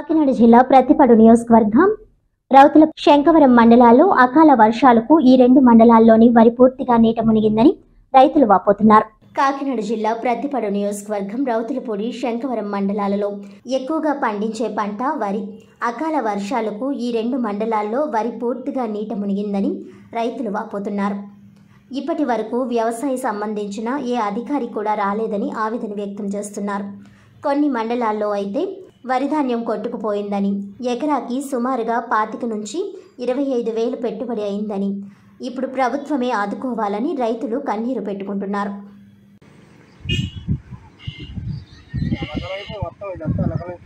కాకినాడ జిల్లా ప్రతిపడు నియోజకవర్గం రౌతుల శంకవరం మండలాల్లో అకాల వర్షాలకు ఈ రెండు మండలాల్లోని వరి పూర్తిగా నీట మునిగిందని రైతులు వాపోతున్నారు కాకినాడ జిల్లా ప్రతిపడు నియోజకవర్గం రౌతులపూడి శంకవరం మండలాలలో ఎక్కువగా పండించే పంట వరి అకాల వర్షాలకు ఈ రెండు మండలాల్లో వరి పూర్తిగా నీట మునిగిందని రైతులు వాపోతున్నారు ఇప్పటి వరకు వ్యవసాయ సంబంధించిన ఏ అధికారి కూడా రాలేదని ఆవేదన వ్యక్తం చేస్తున్నారు కొన్ని మండలాల్లో అయితే వరిధాన్యం కొట్టుకుపోయిందని ఎకరాకి సుమారుగా పాతిక నుంచి ఇరవై ఐదు వేలు పెట్టుబడి అయిందని ఇప్పుడు ప్రభుత్వమే ఆదుకోవాలని రైతులు కన్నీరు పెట్టుకుంటున్నారు లెక్కలైతే మొత్తం ఇదంతా లెక్కలైతే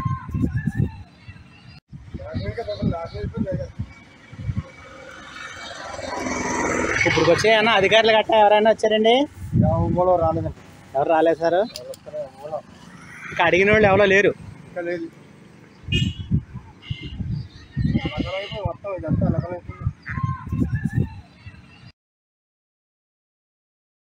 ఇప్పుడు వచ్చాయన్న అధికారులు గట్టా ఎవరైనా వచ్చారండి మూలో రాలేదండి ఎవరు రాలేదు సార్ వస్తారే మూలం ఇంకా అడిగిన వాళ్ళు ఎవరో లేరు ఇంకా లేదు లెక్కలైతే మొత్తం ఇదంతా లెక్కలైతే